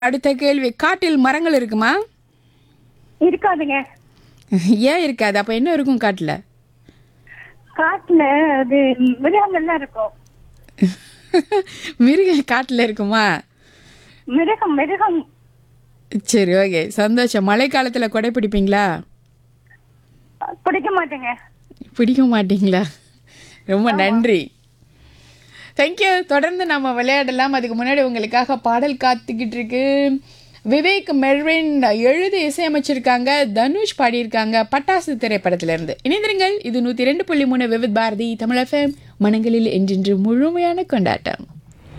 அடுத்த கேள்வி காட்டில் மரங்கள் இருக்குமா இருக்காதுங்க ஏன் இருக்காது அப்ப என்ன இருக்கும் காட்டுல காட்டுல அது மிருகங்கள்லாம் இருக்கும் மிருகம் காட்டுல இருக்குமா மிருகம் மிருகம் சரி ஓகே சந்தோஷம் மழை காலத்துல கொடை பிடிப்பீங்களா பிடிக்க மாட்டேங்க பிடிக்க மாட்டீங்களா ரொம்ப நன்றி தேங்க்யூ தொடர்ந்து நம்ம விளையாடலாம் அதுக்கு முன்னாடி உங்களுக்காக பாடல் காத்துக்கிட்டு இருக்கு விவேக் மெர்வின் எழுதி இசையமைச்சிருக்காங்க தனுஷ் பாடியிருக்காங்க பட்டாசு திரைப்படத்துல இருந்து இணைந்திருங்கள் இது நூத்தி ரெண்டு புள்ளி மூணு விவித் பாரதி தமிழ் எஃப்எம் மனங்களில் என்றென்று முழுமையான கொண்டாட்டம்